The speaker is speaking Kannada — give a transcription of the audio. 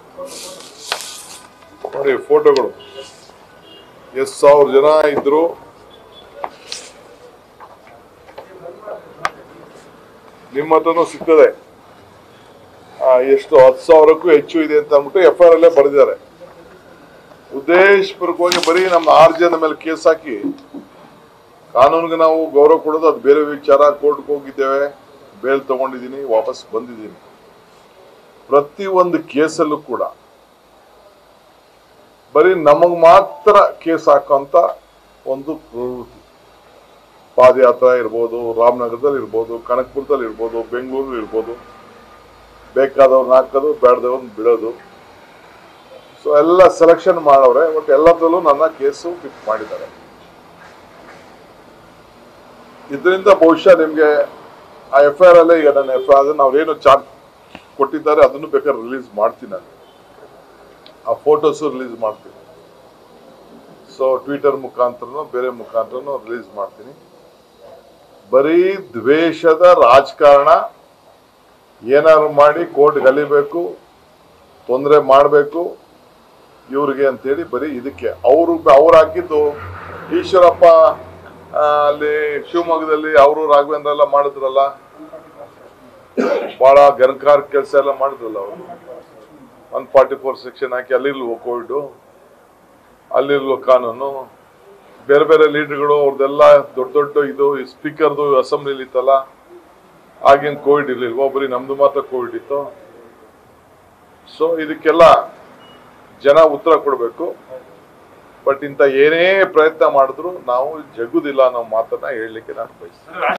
ನೋಡಿ ಫೋಟೋಗಳು ಎಷ್ಟು ಸಾವಿರ ಜನ ಇದ್ರು ನಿಮ್ಮ ಹತ್ರನೂ ಸಿಗ್ತದೆ ಆ, ಎಷ್ಟು ಹತ್ತು ಸಾವಿರಕ್ಕೂ ಹೆಚ್ಚು ಇದೆ ಅಂತ ಅಂದ್ಬಿಟ್ಟು ಎಫ್ ಐ ಆರ್ ಅಲ್ಲೇ ಬರೆದಿದ್ದಾರೆ ಉದ್ದೇಶಪೂರ್ವಕವಾಗಿ ಬರೀ ನಮ್ಮ ಆರು ಜನ ಮೇಲೆ ಕೇಸ್ ಹಾಕಿ ಕಾನೂನಿಗೆ ನಾವು ಗೌರವ ಕೊಡೋದು ಅದು ಬೇರೆ ವಿಚಾರ ಕೋರ್ಟ್ಗೆ ಹೋಗಿದ್ದೇವೆ ಬೇಲ್ ತಗೊಂಡಿದ್ದೀನಿ ವಾಪಸ್ ಬಂದಿದ್ದೀನಿ ಪ್ರತಿ ಒಂದು ಕೇಸಲ್ಲೂ ಕೂಡ ಬರೀ ನಮಗ್ ಮಾತ್ರ ಕೇಸ್ ಹಾಕೋಂತ ಒಂದು ಪ್ರವೃತ್ತಿ ಪಾದಯಾತ್ರೆ ಇರ್ಬೋದು ರಾಮನಗರದಲ್ಲಿ ಇರ್ಬೋದು ಕನಕಪುರದಲ್ಲಿ ಇರ್ಬೋದು ಬೆಂಗಳೂರು ಇರ್ಬೋದು ಬೇಕಾದವ್ರನ್ನ ಹಾಕೋದು ಬೇಡದವ್ರನ್ನ ಬಿಡೋದು ಸೊ ಎಲ್ಲ ಸೆಲೆಕ್ಷನ್ ಮಾಡವ್ರೆ ಬಟ್ ಎಲ್ಲದರಲ್ಲೂ ನನ್ನ ಕೇಸು ಫಿಕ್ಸ್ ಮಾಡಿದ್ದಾರೆ ಇದರಿಂದ ಬಹುಶಃ ನಿಮ್ಗೆ ಆ ಎಫ್ ಐ ಆರ್ ಅಲ್ಲೇ ಈಗ ನನ್ನ ಎಫ್ ಐ ಆರ್ ಅವ್ರೇನು ಚಾರ್ಜ್ ಕೊಟ್ಟಿದ್ದಾರೆ ಅದನ್ನು ಬೇಕಾದ್ರೆ ರಿಲೀಸ್ ಮಾಡ್ತೀನಿ ನಾನು ಆ ಫೋಟೋಸು ರಿಲೀಸ್ ಮಾಡ್ತೀನಿ ಸೊ ಟ್ವಿಟರ್ ಮುಖಾಂತರನೋ ಬೇರೆ ಮುಖಾಂತರನೋ ರಿಲೀಸ್ ಮಾಡ್ತೀನಿ ಬರೀ ದ್ವೇಷದ ರಾಜಕಾರಣ ಏನಾದ್ರು ಮಾಡಿ ಕೋರ್ಟ್ ಗಲಿಬೇಕು ತೊಂದರೆ ಮಾಡಬೇಕು ಇವ್ರಿಗೆ ಅಂತೇಳಿ ಬರೀ ಇದಕ್ಕೆ ಅವರು ಅವ್ರು ಹಾಕಿದ್ದು ಈಶ್ವರಪ್ಪ ಆ, ಅಲ್ಲಿ ಶಿವಮೊಗ್ಗದಲ್ಲಿ ಅವರು ರಾಘವೇಂದ್ರ ಎಲ್ಲ ಮಾಡಿದ್ರಲ್ಲ ಬಹಳ ಗಣಕಾರ ಕೆಲಸ ಎಲ್ಲ ಮಾಡಿದ್ರಲ್ಲ ಅವರು ಒನ್ ಫಾರ್ಟಿ ಫೋರ್ ಸೆಕ್ಷನ್ ಹಾಕಿ ಅಲ್ಲಿರ್ಲ್ವ ಕೋವಿಡ್ ಅಲ್ಲಿರ್ಲ್ವ ಕಾನೂನು ಬೇರೆ ಬೇರೆ ಲೀಡರ್ಗಳು ಅವ್ರದ್ದೆಲ್ಲ ದೊಡ್ಡ ದೊಡ್ಡ ಇದು ಸ್ಪೀಕರ್ದು ಅಸೆಂಬ್ಲಿಲಿ ಇತ್ತಲ್ಲ ಆಗಿನ ಕೋವಿಡ್ ಇರ್ಲಿಲ್ವ ಬರೀ ನಮ್ದು ಮಾತ್ರ ಕೋವಿಡ್ ಇತ್ತು ಸೊ ಇದಕ್ಕೆಲ್ಲ ಜನ ಉತ್ತರ ಕೊಡಬೇಕು ಬಟ್ ಇಂಥ ಏನೇ ಪ್ರಯತ್ನ ಮಾಡಿದ್ರು ನಾವು ಜಗುದಿಲ್ಲ ಅನ್ನೋ ಮಾತನ್ನ ಹೇಳಲಿಕ್ಕೆ ನಾನು ಬಯಸ್ತೀನಿ